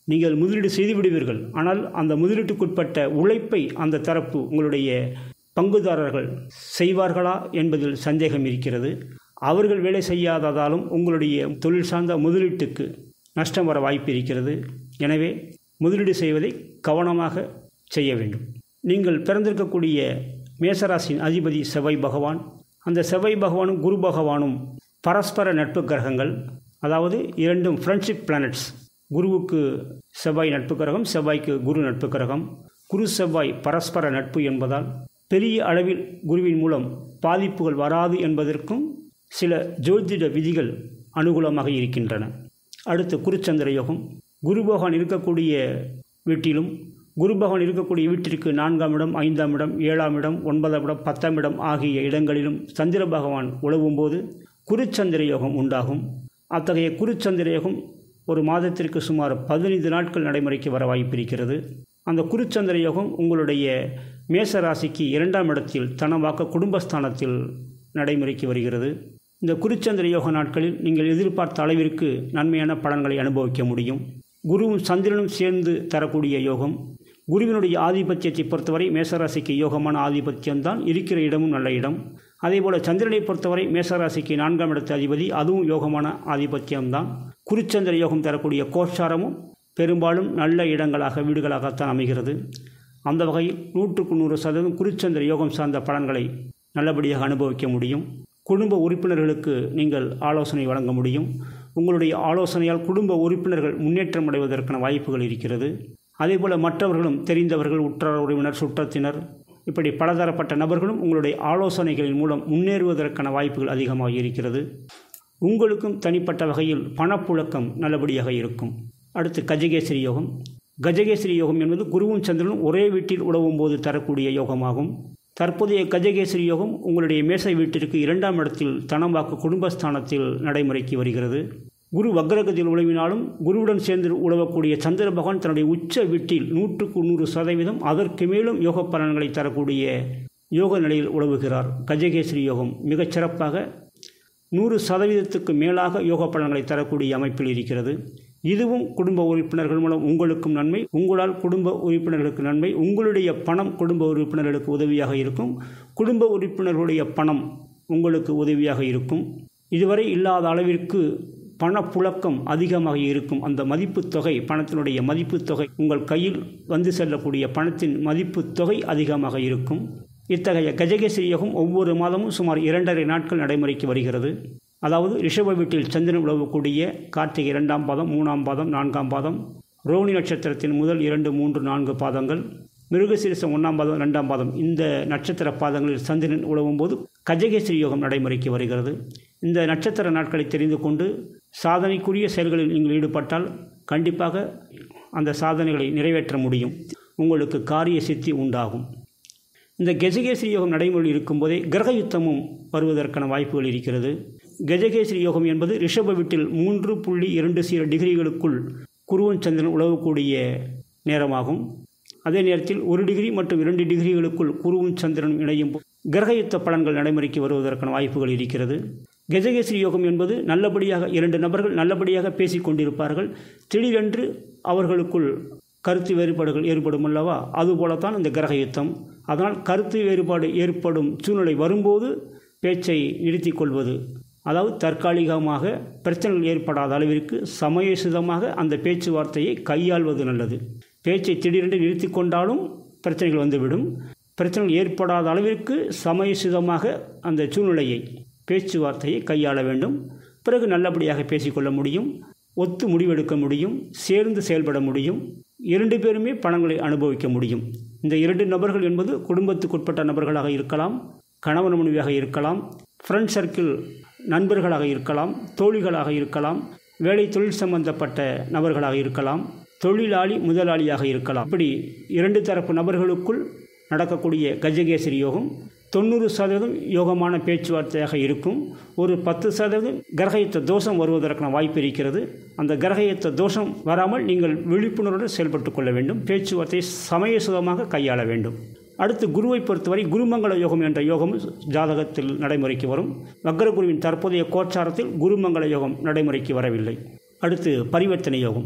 நீங்கள் முதலீடு செய்து விடுவீர்கள் ஆனால் அந்த முதலீட்டுக்குட்பட்ட உழைப்பை அந்த தரப்பு உங்களுடைய பங்குதாரர்கள் செய்வார்களா என்பதில் சந்தேகம் இருக்கிறது அவர்கள் வேலை செய்யாததாலும் உங்களுடைய தொழில் சார்ந்த முதலீட்டுக்கு நஷ்டம் வர வாய்ப்பு இருக்கிறது எனவே முதலீடு செய்வதை கவனமாக செய்ய வேண்டும் நீங்கள் பிறந்திருக்கக்கூடிய மேசராசியின் அதிபதி செவ்வாய் பகவான் அந்த செவ்வாய் பகவானும் குரு பகவானும் பரஸ்பர நட்பு கிரகங்கள் அதாவது இரண்டும் ஃப்ரெண்ட்ஷிப் பிளானட்ஸ் குருவுக்கு செவ்வாய் நட்பு கிரகம் செவ்வாய்க்கு குரு நட்பு கிரகம் குரு செவ்வாய் பரஸ்பர நட்பு என்பதால் பெரிய அளவில் குருவின் மூலம் பாதிப்புகள் வராது என்பதற்கும் சில ஜோதிட விதிகள் அனுகூலமாக இருக்கின்றன அடுத்து குருச்சந்திர யோகம் குரு பகவான் இருக்கக்கூடிய வீட்டிலும் குரு பகவான் இருக்கக்கூடிய வீட்டிற்கு நான்காம் இடம் ஐந்தாம் இடம் ஏழாம் இடம் ஒன்பதாம் இடம் பத்தாம் இடம் ஆகிய இடங்களிலும் சந்திர பகவான் உழவும் போது குருச்சந்திர யோகம் உண்டாகும் அத்தகைய குருச்சந்திர யோகம் ஒரு மாதத்திற்கு சுமார் பதினைந்து நாட்கள் நடைமுறைக்கு வர வாய்ப்பிருக்கிறது அந்த குருச்சந்திர யோகம் உங்களுடைய மேச ராசிக்கு இரண்டாம் இடத்தில் தனவாக்க குடும்பஸ்தானத்தில் நடைமுறைக்கு வருகிறது இந்த குருச்சந்திர யோக நாட்களில் நீங்கள் எதிர்பார்த்த அளவிற்கு நன்மையான பலன்களை அனுபவிக்க முடியும் குருவும் சந்திரனும் சேர்ந்து தரக்கூடிய யோகம் குருவினுடைய ஆதிபத்தியத்தை பொறுத்தவரை மேசராசிக்கு யோகமான ஆதிபத்தியம்தான் இருக்கிற இடமும் நல்ல இடம் அதேபோல் சந்திரனை பொறுத்தவரை மேசராசிக்கு நான்காம் இடத்து அதிபதி அதுவும் யோகமான ஆதிபத்தியம்தான் குருச்சந்திர யோகம் தரக்கூடிய கோஷாரமும் பெரும்பாலும் நல்ல இடங்களாக வீடுகளாகத்தான் அமைகிறது அந்த வகையில் நூற்றுக்கு நூறு சதவீதம் குருச்சந்திர யோகம் சார்ந்த பலன்களை நல்லபடியாக அனுபவிக்க முடியும் குடும்ப உறுப்பினர்களுக்கு நீங்கள் ஆலோசனை வழங்க முடியும் உங்களுடைய ஆலோசனையால் குடும்ப உறுப்பினர்கள் முன்னேற்றம் அடைவதற்கான வாய்ப்புகள் இருக்கிறது அதேபோல் மற்றவர்களும் தெரிந்தவர்கள் உற்றார் உறவினர் சுற்றத்தினர் இப்படி பலதரப்பட்ட நபர்களும் உங்களுடைய ஆலோசனைகளின் மூலம் முன்னேறுவதற்கான வாய்ப்புகள் அதிகமாக இருக்கிறது உங்களுக்கும் தனிப்பட்ட வகையில் பணப்புழக்கம் நல்லபடியாக இருக்கும் அடுத்து கஜகேசரி யோகம் கஜகேசரி யோகம் என்பது குருவும் சந்திரனும் ஒரே வீட்டில் உழவும் போது தரக்கூடிய யோகமாகும் தற்போதைய கஜகேசரி யோகம் உங்களுடைய மேசை வீட்டிற்கு இரண்டாம் இடத்தில் தனவாக்கு குடும்பஸ்தானத்தில் நடைமுறைக்கு வருகிறது குரு வக்ரகத்தில் உழவினாலும் குருவுடன் சேர்ந்து உழவக்கூடிய சந்திர பகவான் தன்னுடைய உச்ச வீட்டில் நூற்றுக்கு நூறு சதவீதம் அதற்கு மேலும் யோக பலன்களை தரக்கூடிய யோக நிலையில் உழவுகிறார் கஜகேசரி யோகம் மிகச் சிறப்பாக நூறு சதவீதத்துக்கு மேலாக யோக பலன்களை தரக்கூடிய அமைப்பில் இருக்கிறது இதுவும் குடும்ப உறுப்பினர்கள் மூலம் உங்களுக்கும் நன்மை உங்களால் குடும்ப உறுப்பினர்களுக்கு நன்மை உங்களுடைய பணம் குடும்ப உறுப்பினர்களுக்கு உதவியாக இருக்கும் குடும்ப உறுப்பினர்களுடைய பணம் உங்களுக்கு உதவியாக இருக்கும் இதுவரை இல்லாத அளவிற்கு பணப்புழக்கம் அதிகமாக இருக்கும் அந்த மதிப்பு தொகை பணத்தினுடைய மதிப்பு தொகை உங்கள் கையில் வந்து செல்லக்கூடிய பணத்தின் மதிப்பு தொகை அதிகமாக இருக்கும் இத்தகைய கஜகேசரி யோகம் ஒவ்வொரு மாதமும் சுமார் இரண்டரை நாட்கள் நடைமுறைக்கு வருகிறது அதாவது ரிஷப வீட்டில் சந்திரன் உழவக்கூடிய கார்த்திகை இரண்டாம் பாதம் மூணாம் பாதம் நான்காம் பாதம் ரோஹிணி நட்சத்திரத்தின் முதல் இரண்டு மூன்று நான்கு பாதங்கள் மிருகசீரிசம் ஒன்றாம் பாதம் ரெண்டாம் பாதம் இந்த நட்சத்திர பாதங்களில் சந்திரன் உழவும் போது கஜகேசரி யோகம் நடைமுறைக்கு வருகிறது இந்த நட்சத்திர நாட்களை தெரிந்து கொண்டு சாதனைக்குரிய செயல்களில் நீங்கள் ஈடுபட்டால் கண்டிப்பாக அந்த சாதனைகளை நிறைவேற்ற முடியும் உங்களுக்கு காரிய சித்தி உண்டாகும் இந்த கஜகேசரி யோகம் நடைமுறையில் இருக்கும்போதே கிரக யுத்தமும் வருவதற்கான வாய்ப்புகள் இருக்கிறது கஜகேசரி யோகம் என்பது ரிஷப வீட்டில் மூன்று புள்ளி இரண்டு சீர டிகிரிகளுக்குள் குருவன் சந்திரன் உழவக்கூடிய நேரமாகும் அதே நேரத்தில் ஒரு டிகிரி மற்றும் இரண்டு டிகிரிகளுக்குள் குருவும் சந்திரனும் இணையும் கிரகயுத்த பலன்கள் நடைமுறைக்கு வருவதற்கான வாய்ப்புகள் இருக்கிறது கஜகேசரி யோகம் என்பது நல்லபடியாக இரண்டு நபர்கள் நல்லபடியாக பேசிக் கொண்டிருப்பார்கள் திடீரென்று அவர்களுக்குள் கருத்து வேறுபாடுகள் ஏற்படும் அல்லவா அதுபோலத்தான் இந்த கிரக யுத்தம் அதனால் கருத்து வேறுபாடு ஏற்படும் சூழ்நிலை வரும்போது பேச்சை நிறுத்தி கொள்வது அதாவது தற்காலிகமாக பிரச்சனைகள் ஏற்படாத அளவிற்கு சமயோசிதமாக அந்த பேச்சுவார்த்தையை கையாள்வது நல்லது பேச்சை திடீரென்று நிறுத்தி கொண்டாலும் பிரச்சனைகள் வந்துவிடும் பிரச்சனைகள் ஏற்படாத அளவிற்கு சமயோசிதமாக அந்த சூழ்நிலையை பேச்சுவார்த்தையை கையாள வேண்டும் பிறகு நல்லபடியாக பேசிக்கொள்ள முடியும் ஒத்து முடிவெடுக்க முடியும் சேர்ந்து செயல்பட முடியும் இரண்டு பேருமே பணங்களை அனுபவிக்க முடியும் இந்த இரண்டு நபர்கள் என்பது குடும்பத்துக்குட்பட்ட நபர்களாக இருக்கலாம் கணவன் மனைவியாக இருக்கலாம் ஃப்ரெண்ட் சர்க்கிள் நண்பர்களாக இருக்கலாம் தோழிகளாக இருக்கலாம் வேலை தொழில் சம்பந்தப்பட்ட நபர்களாக இருக்கலாம் தொழிலாளி முதலாளியாக இருக்கலாம் இப்படி இரண்டு தரப்பு நபர்களுக்குள் நடக்கக்கூடிய கஜகேசரி யோகம் தொண்ணூறு சதவீதம் யோகமான பேச்சுவார்த்தையாக இருக்கும் ஒரு பத்து சதவீதம் கிரகயுத்த தோஷம் வருவதற்கான வாய்ப்பு இருக்கிறது அந்த கிரகயுத்த தோஷம் வராமல் நீங்கள் விழிப்புணர்வுடன் செயல்பட்டு கொள்ள வேண்டும் பேச்சுவார்த்தையை சமயசுதமாக கையாள வேண்டும் அடுத்து குருவை பொறுத்தவரை குருமங்கள யோகம் என்ற யோகம் ஜாதகத்தில் நடைமுறைக்கு வரும் வக்ரகுருவின் தற்போதைய கோச்சாரத்தில் குருமங்கள யோகம் நடைமுறைக்கு வரவில்லை அடுத்து பரிவர்த்தனை யோகம்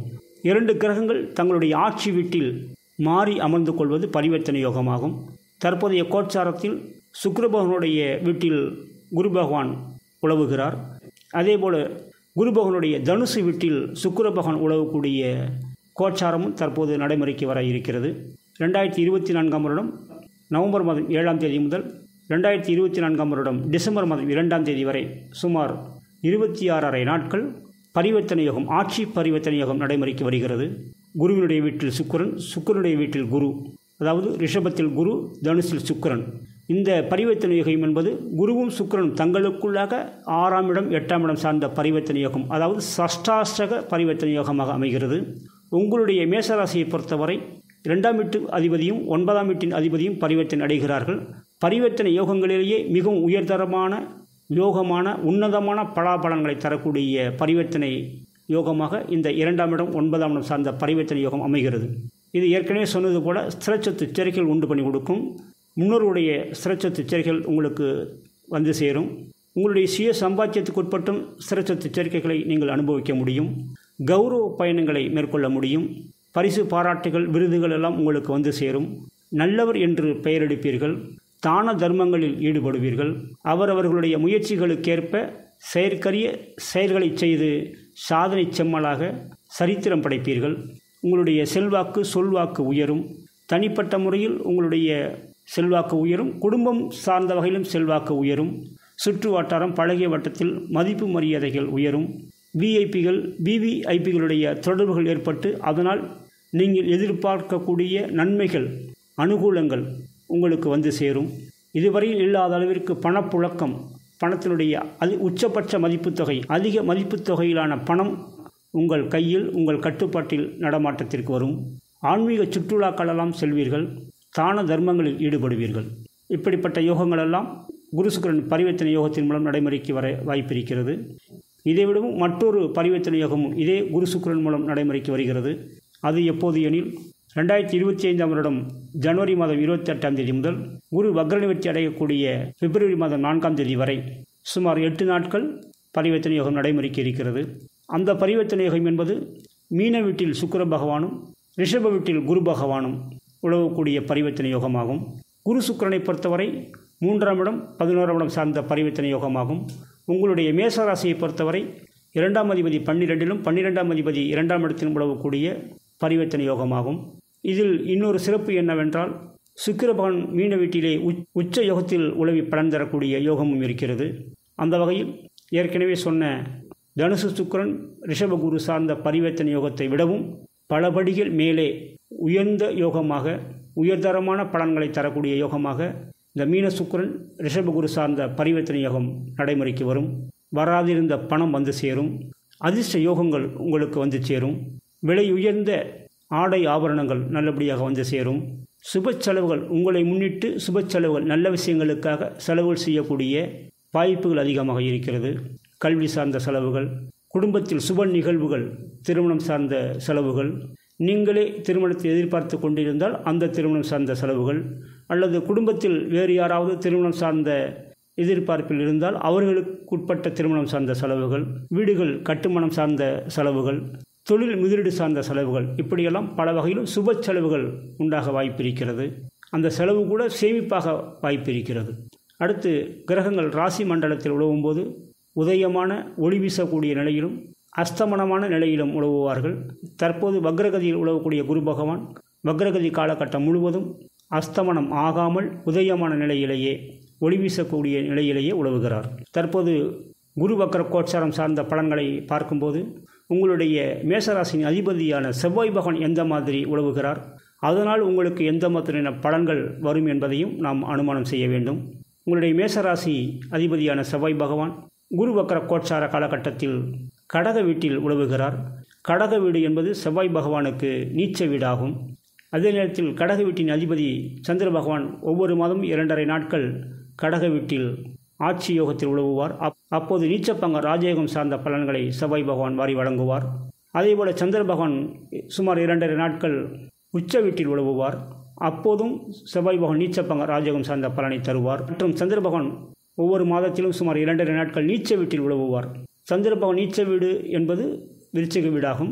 இரண்டு கிரகங்கள் தங்களுடைய ஆட்சி வீட்டில் மாறி அமர்ந்து கொள்வது பரிவர்த்தனை யோகமாகும் தற்போதைய கோச்சாரத்தில் சுக்கிர பகவானுடைய வீட்டில் குரு பகவான் உழவுகிறார் அதேபோல் குரு பகவானுடைய தனுசு வீட்டில் சுக்கிர பகவான் உழவக்கூடிய கோச்சாரமும் தற்போது நடைமுறைக்கு வர இருக்கிறது ரெண்டாயிரத்தி இருபத்தி நான்காம் வருடம் நவம்பர் மாதம் ஏழாம் தேதி முதல் ரெண்டாயிரத்தி இருபத்தி நான்காம் வருடம் டிசம்பர் மாதம் இரண்டாம் தேதி வரை சுமார் இருபத்தி ஆறரை நாட்கள் பரிவர்த்தனை யோகம் ஆட்சி பரிவர்த்தனை யோகம் நடைமுறைக்கு வருகிறது குருவினுடைய வீட்டில் சுக்கிரன் சுக்கிரனுடைய வீட்டில் குரு அதாவது ரிஷபத்தில் குரு தனுசில் சுக்கிரன் இந்த பரிவர்த்தனை யோகம் என்பது குருவும் சுக்கிரனும் தங்களுக்குள்ளாக ஆறாம் இடம் எட்டாம் இடம் சார்ந்த பரிவர்த்தனை யோகம் அதாவது சஷ்டாஷ்டக பரிவர்த்தனை யோகமாக அமைகிறது உங்களுடைய மேசராசியை பொறுத்தவரை இரண்டாம் வீட்டு அதிபதியும் ஒன்பதாம் வீட்டின் அதிபதியும் பரிவர்த்தனை அடைகிறார்கள் பரிவர்த்தனை யோகங்களிலேயே மிகவும் உயர்தரமான யோகமான உன்னதமான பலாபலன்களை தரக்கூடிய பரிவர்த்தனை யோகமாக இந்த இரண்டாம் இடம் ஒன்பதாம் இடம் சார்ந்த பரிவர்த்தனை யோகம் அமைகிறது இது ஏற்கனவே சொன்னது போல ஸ்திரச்சத்து எச்சரிக்கைகள் உண்டு பண்ணி கொடுக்கும் முன்னோருடைய ஸ்திரச்சத்து எச்சரிக்கைகள் உங்களுக்கு வந்து சேரும் உங்களுடைய சுய சம்பாத்தியத்துக்கு உட்பட்டும் ஸ்திரச்சத்து எச்சரிக்கைகளை நீங்கள் அனுபவிக்க முடியும் கௌரவ பயணங்களை மேற்கொள்ள முடியும் பரிசு பாராட்டுகள் விருதுகள் எல்லாம் உங்களுக்கு வந்து சேரும் நல்லவர் என்று பெயரெடுப்பீர்கள் தான தர்மங்களில் ஈடுபடுவீர்கள் அவரவர்களுடைய முயற்சிகளுக்கேற்ப செயற்கரிய செயல்களை செய்து சாதனை செம்மலாக சரித்திரம் படைப்பீர்கள் உங்களுடைய செல்வாக்கு சொல்வாக்கு உயரும் தனிப்பட்ட முறையில் உங்களுடைய செல்வாக்கு உயரும் குடும்பம் சார்ந்த வகையிலும் செல்வாக்கு உயரும் சுற்று வட்டாரம் பழகிய வட்டத்தில் மதிப்பு மரியாதைகள் உயரும் விஐபிகள் விவிஐபிகளுடைய தொடர்புகள் ஏற்பட்டு அதனால் நீங்கள் எதிர்பார்க்கக்கூடிய நன்மைகள் அனுகூலங்கள் உங்களுக்கு வந்து சேரும் இதுவரையில் இல்லாத அளவிற்கு பணப்புழக்கம் பணத்தினுடைய அது உச்சபட்ச மதிப்புத் தொகை அதிக மதிப்புத் தொகையிலான பணம் உங்கள் கையில் உங்கள் கட்டுப்பாட்டில் நடமாட்டத்திற்கு வரும் ஆன்மீக சுற்றுலாக்களெல்லாம் செல்வீர்கள் தான தர்மங்களில் ஈடுபடுவீர்கள் இப்படிப்பட்ட யோகங்களெல்லாம் குரு சுக்கிரன் பரிவர்த்தனை யோகத்தின் மூலம் நடைமுறைக்கு வர வாய்ப்பிருக்கிறது இதைவிடவும் மற்றொரு பரிவர்த்தனை யோகமும் இதே குரு சுக்கிரன் மூலம் நடைமுறைக்கு வருகிறது அது எப்போது எனில் ரெண்டாயிரத்தி இருபத்தி ஐந்தாம் வருடம் ஜனவரி மாதம் இருபத்தி எட்டாம் தேதி முதல் குரு வக்ர நிவர்த்தி அடையக்கூடிய பிப்ரவரி மாதம் நான்காம் தேதி வரை சுமார் எட்டு நாட்கள் பரிவர்த்தனை யோகம் நடைமுறைக்கு இருக்கிறது அந்த பரிவர்த்தனை யோகம் என்பது மீன வீட்டில் சுக்கிர பகவானும் ரிஷப வீட்டில் குரு பகவானும் உழவக்கூடிய பரிவர்த்தனை யோகமாகும் குரு சுக்கிரனை பொறுத்தவரை மூன்றாம் இடம் பதினோராம் இடம் சார்ந்த பரிவர்த்தனை யோகமாகும் உங்களுடைய மேசராசியை பொறுத்தவரை இரண்டாம் அதிபதி பன்னிரெண்டிலும் பன்னிரெண்டாம் அதிபதி இரண்டாம் இடத்திலும் உழவக்கூடிய பரிவர்த்தனை யோகமாகும் இதில் இன்னொரு சிறப்பு என்னவென்றால் சுக்கிர பகவான் மீன வீட்டிலே உச் உச்ச யோகத்தில் உழவி பலன் தரக்கூடிய யோகமும் இருக்கிறது அந்த வகையில் ஏற்கனவே சொன்ன தனுசு சுக்கிரன் ரிஷபகுரு சார்ந்த பரிவர்த்தனை யோகத்தை விடவும் பல படிகள் மேலே உயர்ந்த யோகமாக உயர்தரமான பலன்களை தரக்கூடிய யோகமாக இந்த மீன சுக்கிரன் ரிஷபகுரு சார்ந்த பரிவர்த்தனை யோகம் நடைமுறைக்கு வரும் வராதிருந்த பணம் வந்து சேரும் அதிர்ஷ்ட யோகங்கள் உங்களுக்கு வந்து சேரும் விலை உயர்ந்த ஆடை ஆபரணங்கள் நல்லபடியாக வந்து சேரும் சுப செலவுகள் உங்களை முன்னிட்டு சுப செலவுகள் நல்ல விஷயங்களுக்காக செலவுகள் செய்யக்கூடிய வாய்ப்புகள் அதிகமாக இருக்கிறது கல்வி சார்ந்த செலவுகள் குடும்பத்தில் சுப நிகழ்வுகள் திருமணம் சார்ந்த செலவுகள் நீங்களே திருமணத்தை எதிர்பார்த்து கொண்டிருந்தால் அந்த திருமணம் சார்ந்த செலவுகள் அல்லது குடும்பத்தில் வேறு யாராவது திருமணம் சார்ந்த எதிர்பார்ப்பில் இருந்தால் அவர்களுக்குட்பட்ட திருமணம் சார்ந்த செலவுகள் வீடுகள் கட்டுமணம் சார்ந்த செலவுகள் தொழில் முதலீடு சார்ந்த செலவுகள் இப்படியெல்லாம் பல வகையிலும் சுப செலவுகள் உண்டாக வாய்ப்பிருக்கிறது அந்த செலவு கூட சேமிப்பாக வாய்ப்பிருக்கிறது அடுத்து கிரகங்கள் ராசி மண்டலத்தில் உழவும்போது உதயமான ஒளி வீசக்கூடிய நிலையிலும் அஸ்தமனமான நிலையிலும் உழவுவார்கள் தற்போது வக்ரகதியில் உழவக்கூடிய குரு பகவான் வக்ரகதி காலகட்டம் முழுவதும் அஸ்தமனம் ஆகாமல் உதயமான நிலையிலேயே ஒளி வீசக்கூடிய நிலையிலேயே உழவுகிறார் தற்போது குரு வக்ர கோச்சாரம் சார்ந்த பலன்களை பார்க்கும்போது உங்களுடைய மேசராசியின் அதிபதியான செவ்வாய் பகவான் எந்த மாதிரி உழவுகிறார் அதனால் உங்களுக்கு எந்த மாதிரியான பலன்கள் வரும் என்பதையும் நாம் அனுமானம் செய்ய வேண்டும் உங்களுடைய மேசராசி அதிபதியான செவ்வாய் பகவான் குரு வக்ர கோச்சார காலகட்டத்தில் கடக வீட்டில் உழவுகிறார் கடக வீடு என்பது செவ்வாய் பகவானுக்கு நீச்ச வீடாகும் அதே நேரத்தில் கடக வீட்டின் அதிபதி சந்திர பகவான் ஒவ்வொரு மாதம் இரண்டரை நாட்கள் கடக வீட்டில் ஆட்சி யோகத்தில் உழவுவார் அப் அப்போது நீச்சப்பங்க ராஜயோகம் சார்ந்த பலன்களை செவ்வாய் பகவான் வாரி வழங்குவார் அதேபோல சந்திர பகவான் சுமார் இரண்டரை நாட்கள் உச்ச வீட்டில் உழவுவார் அப்போதும் செவ்வாய் பகவான் நீச்சப்பங்க ராஜயோகம் சார்ந்த பலனை தருவார் மற்றும் சந்திர பகவான் ஒவ்வொரு மாதத்திலும் சுமார் இரண்டரை நாட்கள் நீச்ச வீட்டில் உழவுவார் சந்திர பகவான் நீச்ச வீடு என்பது விருச்சிக வீடாகும்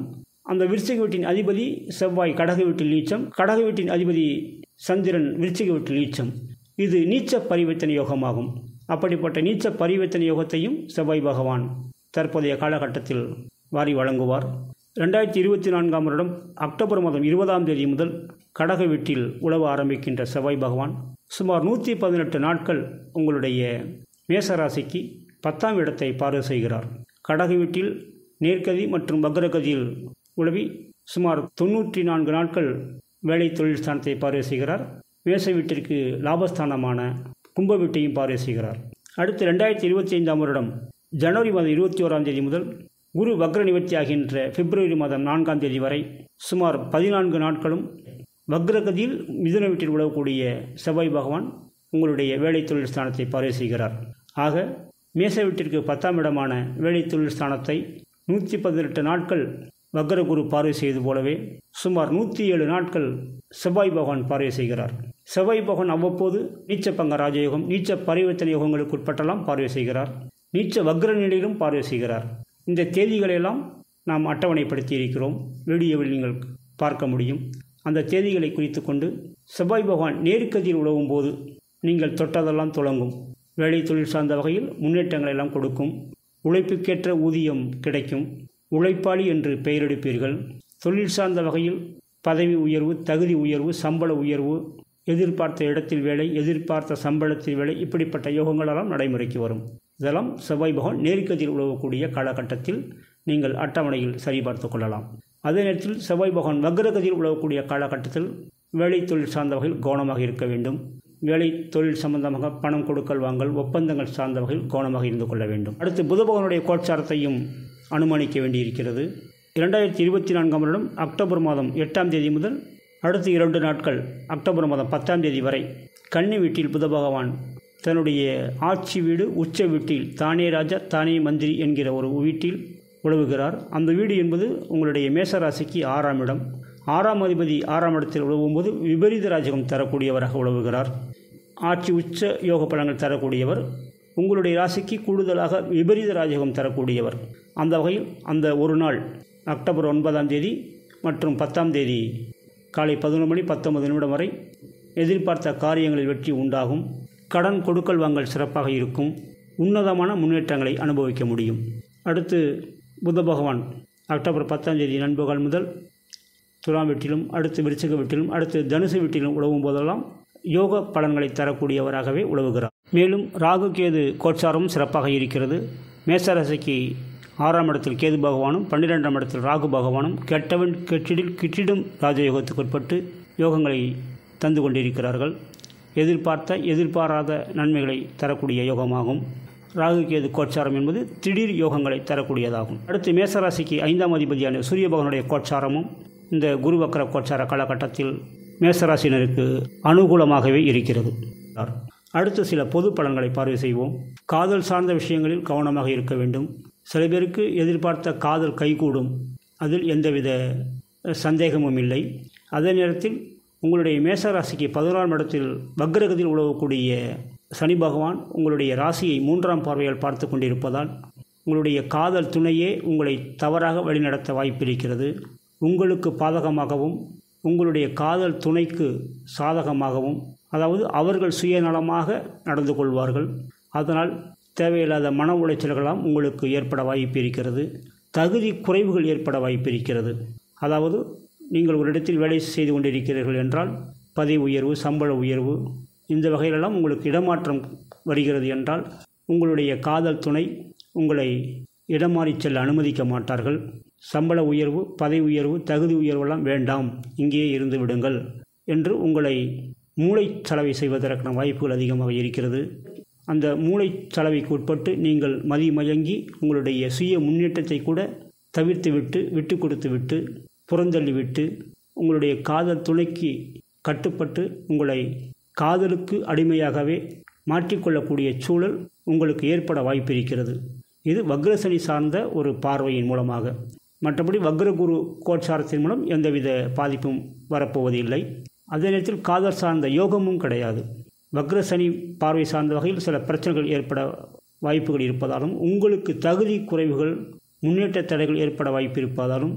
அந்த விருச்சிக வீட்டின் அதிபதி செவ்வாய் கடக வீட்டில் நீச்சம் கடக வீட்டின் அதிபதி சந்திரன் விருச்சிக வீட்டில் நீச்சம் இது நீச்ச பரிவர்த்தனை யோகமாகும் அப்படிப்பட்ட நீச்ச பரிவர்த்தனை யோகத்தையும் செவ்வாய் பகவான் தற்போதைய காலகட்டத்தில் வாரி வழங்குவார் ரெண்டாயிரத்தி இருபத்தி நான்காம் வருடம் அக்டோபர் மாதம் இருபதாம் தேதி முதல் கடக வீட்டில் உழவ ஆரம்பிக்கின்ற செவ்வாய் பகவான் சுமார் நூற்றி பதினெட்டு நாட்கள் உங்களுடைய மேசராசிக்கு பத்தாம் இடத்தை பார்வை செய்கிறார் கடக வீட்டில் நேர்கதி மற்றும் வக்ரகதியில் உழவி சுமார் தொண்ணூற்றி நான்கு நாட்கள் வேலை தொழில் ஸ்தானத்தை பார்வை செய்கிறார் மேச வீட்டிற்கு லாபஸ்தானமான கும்ப வீட்டையும் பார்வை செய்கிறார் அடுத்து ரெண்டாயிரத்தி இருபத்தி ஐந்தாம் வருடம் ஜனவரி மாதம் இருபத்தி ஓராம் தேதி முதல் குரு வக்ர நிவர்த்தி ஆகின்ற பிப்ரவரி மாதம் நான்காம் தேதி வரை சுமார் பதினான்கு நாட்களும் வக்ரகதியில் மிதுன வீட்டில் உழவக்கூடிய செவ்வாய் பகவான் உங்களுடைய வேலை தொழில் ஸ்தானத்தை பார்வை செய்கிறார் ஆக மேச வீட்டிற்கு பத்தாம் இடமான வேலை தொழில் ஸ்தானத்தை நூற்றி பதினெட்டு நாட்கள் வக்ரகுரு பார்வை செய்தது போலவே சுமார் நூற்றி ஏழு நாட்கள் செவ்வாய் பகவான் பார்வை செய்கிறார் செவ்வாய் பகவான் அவ்வப்போது நீச்சப்பங்க ராஜயோகம் நீச்ச பரிவர்த்தனை யோகங்களுக்கு உட்பட்டெல்லாம் பார்வை செய்கிறார் நீச்ச வக்ர நிலையிலும் பார்வை செய்கிறார் இந்த தேதிகளெல்லாம் நாம் அட்டவணைப்படுத்தி இருக்கிறோம் வீடியோவில் நீங்கள் பார்க்க முடியும் அந்த தேதிகளை குறித்து கொண்டு செவ்வாய் பகவான் நேருக்கதியில் உழவும் போது நீங்கள் தொட்டதெல்லாம் தொடங்கும் வேலை தொழில் சார்ந்த வகையில் முன்னேற்றங்களை எல்லாம் கொடுக்கும் உழைப்புக்கேற்ற ஊதியம் கிடைக்கும் உழைப்பாளி என்று பெயரெடுப்பீர்கள் தொழில் சார்ந்த வகையில் பதவி உயர்வு தகுதி உயர்வு சம்பள உயர்வு எதிர்பார்த்த இடத்தில் வேலை எதிர்பார்த்த சம்பளத்தில் வேலை இப்படிப்பட்ட யோகங்களெல்லாம் நடைமுறைக்கு வரும் இதெல்லாம் செவ்வாய் பகவான் நேர்கதியில் உழவக்கூடிய காலகட்டத்தில் நீங்கள் அட்டவணையில் சரிபார்த்து கொள்ளலாம் அதே நேரத்தில் செவ்வாய் பகவான் வக்ரகதியில் உழவக்கூடிய காலகட்டத்தில் வேலை தொழில் சார்ந்த வகையில் கவனமாக இருக்க வேண்டும் வேலை தொழில் சம்பந்தமாக பணம் கொடுக்கல் வாங்கல் ஒப்பந்தங்கள் சார்ந்த வகையில் கவனமாக இருந்து கொள்ள வேண்டும் அடுத்து புத பகவானுடைய கோட்சாரத்தையும் அனுமானிக்க வேண்டியிருக்கிறது இரண்டாயிரத்தி இருபத்தி நான்காம் வருடம் அக்டோபர் மாதம் எட்டாம் தேதி முதல் அடுத்த இரண்டு நாட்கள் அக்டோபர் மாதம் பத்தாம் தேதி வரை கன்னி வீட்டில் புத பகவான் தன்னுடைய ஆட்சி வீடு உச்ச வீட்டில் தானே ராஜா தானே மந்திரி என்கிற ஒரு வீட்டில் உழவுகிறார் அந்த வீடு என்பது உங்களுடைய மேசராசிக்கு ஆறாம் இடம் ஆறாம் அதிபதி ஆறாம் இடத்தில் உழவும்போது விபரீத ராஜகம் தரக்கூடியவராக உழவுகிறார் ஆட்சி உச்ச யோக பலன்கள் தரக்கூடியவர் உங்களுடைய ராசிக்கு கூடுதலாக விபரீத ராஜகம் தரக்கூடியவர் அந்த வகையில் அந்த ஒரு நாள் அக்டோபர் ஒன்பதாம் தேதி மற்றும் பத்தாம் தேதி காலை பதினொரு மணி பத்தொன்பது நிமிடம் வரை எதிர்பார்த்த காரியங்களில் வெற்றி உண்டாகும் கடன் கொடுக்கல் வாங்கல் சிறப்பாக இருக்கும் உன்னதமான முன்னேற்றங்களை அனுபவிக்க முடியும் அடுத்து புத்த பகவான் அக்டோபர் பத்தாம் தேதி நண்பகல் முதல் துலாம் வீட்டிலும் அடுத்து விருச்சிக வீட்டிலும் அடுத்து தனுசு வீட்டிலும் உழவும் போதெல்லாம் யோக பலன்களை தரக்கூடியவராகவே உழவுகிறார் மேலும் ராகு கேது கோச்சாரமும் சிறப்பாக இருக்கிறது மேசராசிக்கு ஆறாம் இடத்தில் கேது பகவானும் பன்னிரெண்டாம் இடத்தில் ராகு பகவானும் கெட்டவன் கெட்டிடில் கிட்டிடும் ராஜயோகத்துக்கு உட்பட்டு யோகங்களை தந்து கொண்டிருக்கிறார்கள் எதிர்பார்த்த எதிர்பாராத நன்மைகளை தரக்கூடிய யோகமாகும் ராகு கேது கோச்சாரம் என்பது திடீர் யோகங்களை தரக்கூடியதாகும் அடுத்து மேசராசிக்கு ஐந்தாம் அதிபதியான சூரிய பகவானுடைய கோச்சாரமும் இந்த குரு வக்கர கோச்சார காலகட்டத்தில் மேசராசினருக்கு அனுகூலமாகவே இருக்கிறது அடுத்து சில பொது பலன்களை பார்வை செய்வோம் காதல் சார்ந்த விஷயங்களில் கவனமாக இருக்க வேண்டும் சில பேருக்கு எதிர்பார்த்த காதல் கைகூடும் அதில் எந்தவித சந்தேகமும் இல்லை அதே நேரத்தில் உங்களுடைய மேசராசிக்கு பதினோராம் இடத்தில் வக்ரகத்தில் உழவக்கூடிய சனி பகவான் உங்களுடைய ராசியை மூன்றாம் பார்வையால் பார்த்து கொண்டிருப்பதால் உங்களுடைய காதல் துணையே உங்களை தவறாக வழிநடத்த வாய்ப்பிருக்கிறது உங்களுக்கு பாதகமாகவும் உங்களுடைய காதல் துணைக்கு சாதகமாகவும் அதாவது அவர்கள் சுயநலமாக நடந்து கொள்வார்கள் அதனால் தேவையில்லாத மன உளைச்சல்களாம் உங்களுக்கு ஏற்பட வாய்ப்பு இருக்கிறது தகுதி குறைவுகள் ஏற்பட வாய்ப்பு இருக்கிறது அதாவது நீங்கள் ஒரு இடத்தில் வேலை செய்து கொண்டிருக்கிறீர்கள் என்றால் பதவி உயர்வு சம்பள உயர்வு இந்த வகையிலெல்லாம் உங்களுக்கு இடமாற்றம் வருகிறது என்றால் உங்களுடைய காதல் துணை உங்களை இடமாறி செல்ல அனுமதிக்க மாட்டார்கள் சம்பள உயர்வு பதவி உயர்வு தகுதி உயர்வெல்லாம் வேண்டாம் இங்கேயே இருந்து விடுங்கள் என்று உங்களை மூளை சலவை செய்வதற்கான வாய்ப்புகள் அதிகமாக இருக்கிறது அந்த மூளை சலவைக்கு உட்பட்டு நீங்கள் மதிமயங்கி உங்களுடைய சுய முன்னேற்றத்தை கூட தவிர்த்து விட்டு விட்டு கொடுத்து விட்டு புறந்தள்ளி விட்டு உங்களுடைய காதல் துணைக்கு கட்டுப்பட்டு உங்களை காதலுக்கு அடிமையாகவே மாற்றிக்கொள்ளக்கூடிய சூழல் உங்களுக்கு ஏற்பட வாய்ப்பிருக்கிறது இது வக்ரசனி சார்ந்த ஒரு பார்வையின் மூலமாக மற்றபடி வக்ரகுரு கோட்சாரத்தின் மூலம் எந்தவித பாதிப்பும் வரப்போவதில்லை அதே நேரத்தில் காதல் சார்ந்த யோகமும் கிடையாது வக்ரசனி பார்வை சார்ந்த வகையில் சில பிரச்சனைகள் ஏற்பட வாய்ப்புகள் இருப்பதாலும் உங்களுக்கு தகுதி குறைவுகள் முன்னேற்ற தடைகள் ஏற்பட வாய்ப்பு இருப்பதாலும்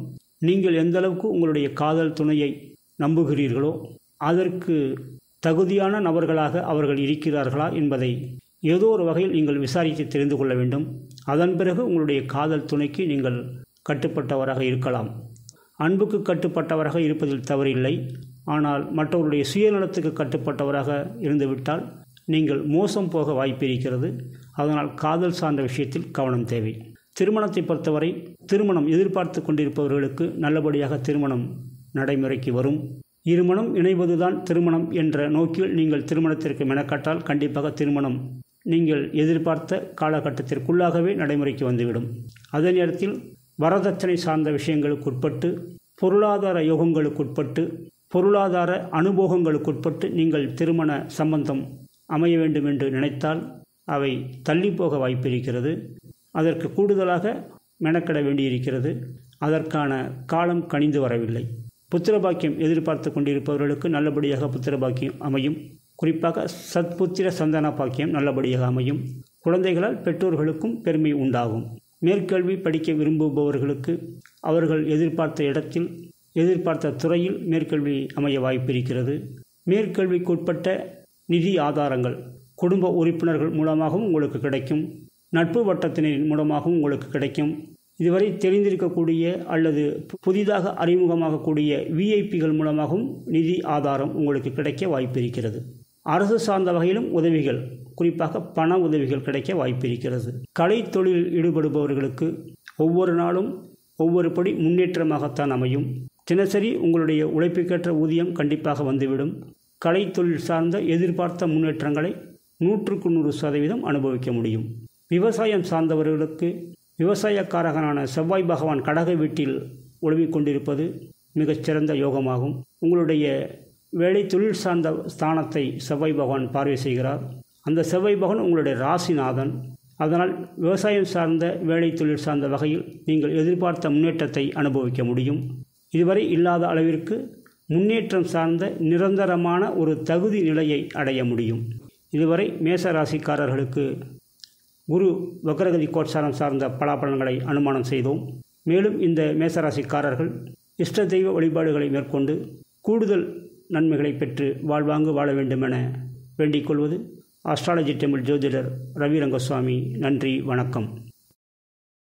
நீங்கள் எந்த அளவுக்கு உங்களுடைய காதல் துணையை நம்புகிறீர்களோ அதற்கு தகுதியான நபர்களாக அவர்கள் இருக்கிறார்களா என்பதை ஏதோ ஒரு வகையில் நீங்கள் விசாரித்து தெரிந்து கொள்ள வேண்டும் அதன் பிறகு உங்களுடைய காதல் துணைக்கு நீங்கள் கட்டுப்பட்டவராக இருக்கலாம் அன்புக்கு கட்டுப்பட்டவராக இருப்பதில் தவறில்லை ஆனால் மற்றவருடைய சுயநலத்துக்கு கட்டுப்பட்டவராக இருந்துவிட்டால் நீங்கள் மோசம் போக வாய்ப்பு இருக்கிறது அதனால் காதல் சார்ந்த விஷயத்தில் கவனம் தேவை திருமணத்தை பொறுத்தவரை திருமணம் எதிர்பார்த்து கொண்டிருப்பவர்களுக்கு நல்லபடியாக திருமணம் நடைமுறைக்கு வரும் இருமணம் இணைவதுதான் திருமணம் என்ற நோக்கில் நீங்கள் திருமணத்திற்கு மெனக்கட்டால் கண்டிப்பாக திருமணம் நீங்கள் எதிர்பார்த்த காலகட்டத்திற்குள்ளாகவே நடைமுறைக்கு வந்துவிடும் அதே நேரத்தில் வரதட்சணை சார்ந்த விஷயங்களுக்கு உட்பட்டு பொருளாதார யோகங்களுக்குட்பட்டு பொருளாதார அனுபவங்களுக்குட்பட்டு நீங்கள் திருமண சம்பந்தம் அமைய வேண்டும் என்று நினைத்தால் அவை தள்ளி போக வாய்ப்பிருக்கிறது அதற்கு கூடுதலாக மெனக்கிட வேண்டியிருக்கிறது அதற்கான காலம் கணிந்து வரவில்லை புத்திரபாக்கியம் எதிர்பார்த்து கொண்டிருப்பவர்களுக்கு நல்லபடியாக புத்திரபாக்கியம் அமையும் குறிப்பாக சத்புத்திர சந்தான பாக்கியம் நல்லபடியாக அமையும் குழந்தைகளால் பெற்றோர்களுக்கும் பெருமை உண்டாகும் மேற்கல்வி படிக்க விரும்புபவர்களுக்கு அவர்கள் எதிர்பார்த்த இடத்தில் எதிர்பார்த்த துறையில் மேற்கல்வி அமைய வாய்ப்பிருக்கிறது மேற்கல்விக்குட்பட்ட நிதி ஆதாரங்கள் குடும்ப உறுப்பினர்கள் மூலமாகவும் உங்களுக்கு கிடைக்கும் நட்பு வட்டத்தினரின் மூலமாகவும் உங்களுக்கு கிடைக்கும் இதுவரை தெரிந்திருக்கக்கூடிய அல்லது புதிதாக அறிமுகமாகக்கூடிய விஐபிகள் மூலமாகவும் நிதி ஆதாரம் உங்களுக்கு கிடைக்க வாய்ப்பிருக்கிறது அரசு சார்ந்த வகையிலும் உதவிகள் குறிப்பாக பண உதவிகள் கிடைக்க வாய்ப்பிருக்கிறது கலை தொழிலில் ஈடுபடுபவர்களுக்கு ஒவ்வொரு நாளும் ஒவ்வொரு படி முன்னேற்றமாகத்தான் அமையும் தினசரி உங்களுடைய உழைப்புக்கேற்ற ஊதியம் கண்டிப்பாக வந்துவிடும் கலை தொழில் சார்ந்த எதிர்பார்த்த முன்னேற்றங்களை நூற்றுக்கு நூறு சதவீதம் அனுபவிக்க முடியும் விவசாயம் சார்ந்தவர்களுக்கு விவசாயக்காரகனான செவ்வாய் பகவான் கடக வீட்டில் உழவிக் கொண்டிருப்பது மிகச்சிறந்த யோகமாகும் உங்களுடைய வேலை தொழில் சார்ந்த ஸ்தானத்தை செவ்வாய் பகவான் பார்வை செய்கிறார் அந்த செவ்வாய் பகவான் உங்களுடைய ராசிநாதன் அதனால் விவசாயம் சார்ந்த வேலை தொழில் சார்ந்த வகையில் நீங்கள் எதிர்பார்த்த முன்னேற்றத்தை அனுபவிக்க முடியும் இதுவரை இல்லாத அளவிற்கு முன்னேற்றம் சார்ந்த நிரந்தரமான ஒரு தகுதி நிலையை அடைய முடியும் இதுவரை மேச ராசிக்காரர்களுக்கு குரு வக்ரகதி கோட்சாரம் சார்ந்த பலாபலன்களை அனுமானம் செய்தோம் மேலும் இந்த மேசராசிக்காரர்கள் இஷ்ட தெய்வ வழிபாடுகளை மேற்கொண்டு கூடுதல் நன்மைகளை பெற்று வாழ்வாங்கு வாழ வேண்டுமென வேண்டிக் கொள்வது அஸ்ட்ராலஜி டெம்பிள் ஜோதிடர் ரவி ரங்கசுவாமி நன்றி வணக்கம்